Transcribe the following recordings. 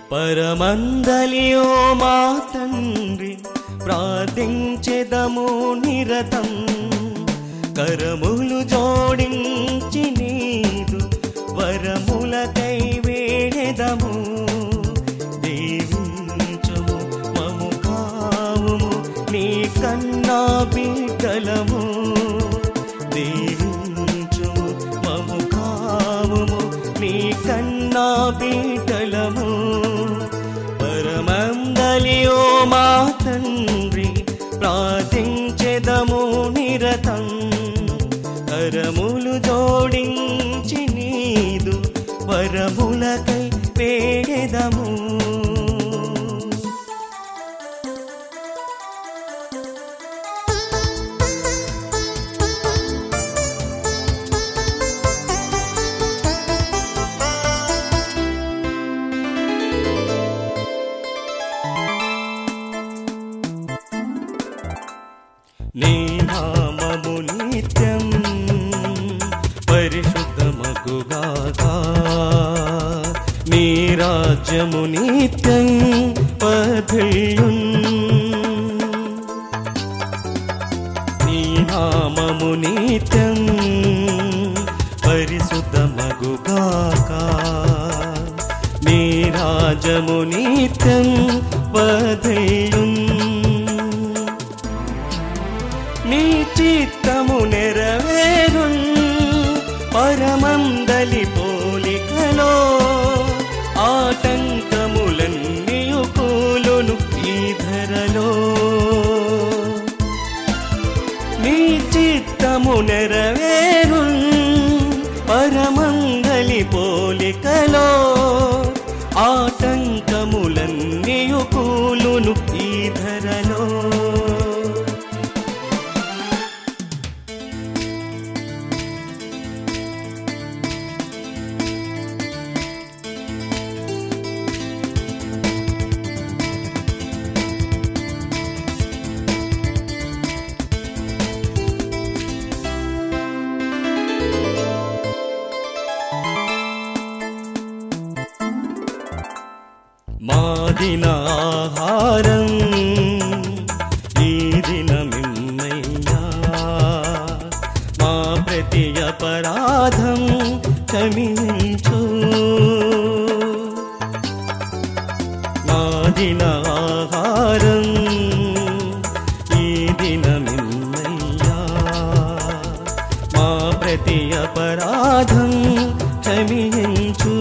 పరమందలియో మా తండ్రి ప్రార్థించెదము నిరతం కరములు జోడించి నీదు వరములకై వేడెదము దీవించుము మము కావుము నీ కన్నా బిడ్డలము దీవించుము మము కావుము నీ కన్నా బిడ్డలము పరమందలియో మా తండ్రి ప్రార్థించెదము నిరతం కరములు జోడించి నీదు వరములకై వేడెదము నీ నామము నిత్యం పరిశుద్ధమగుగాక నీ రాజ్యము నిత్యం పధిల్లున్ నీ నామము నిత్యం పరిశుద్ధమగుగాక నీ రాజము నిత్యం పధిల్లున్ నీ చిత్తము నెరవేరు పరమందలి పోలికలో ఆటంకములన్నీయు కూలును ఈ ధరలో నీ చిత్తము నెరవేరు పరమందలి పోలికలో ఆటంకములన్నీయు కూలును ఈ ధరలో మాదిన ఆహారం ఈ దినమిమ్మయ్యా మా ప్రతి అపరాధం క్షమించు మాదిన ఆహారం ఈ దినమిమ్మయ్యా మా ప్రతి అపరాధం క్షమించు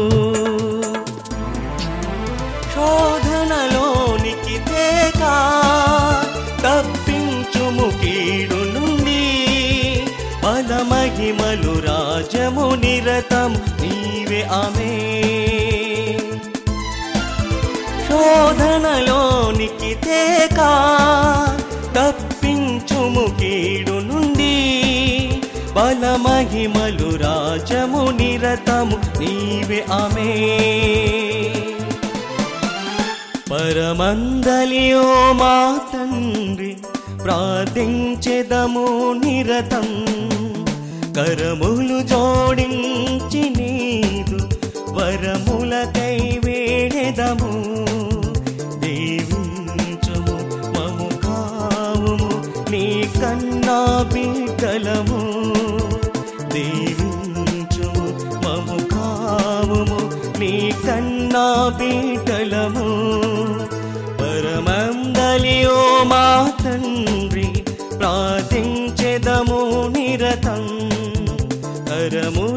శోధనలోనికి తేక తప్పించుము కీడు నుండి బలమహిమలు రాజము నిరతం నీవే ఆమె శోధనలోనికి తేక తప్పించుము కీడు నుండి బలమహిమలు రాజము నిరతము నీవే ఆమె పరమందలియో మా తండ్రి ప్రార్థించెదము నిరతం కరములు జోడించి నీదు వరములకై వేడెదము దీవించుము మము కావుము నీ కన్నా బిడ్డలము దీవించుము మము కావుము నీ కన్నా బిడ్డలము పరమందలియో మా తండ్రి ప్రార్థించెదము నిరతం కరము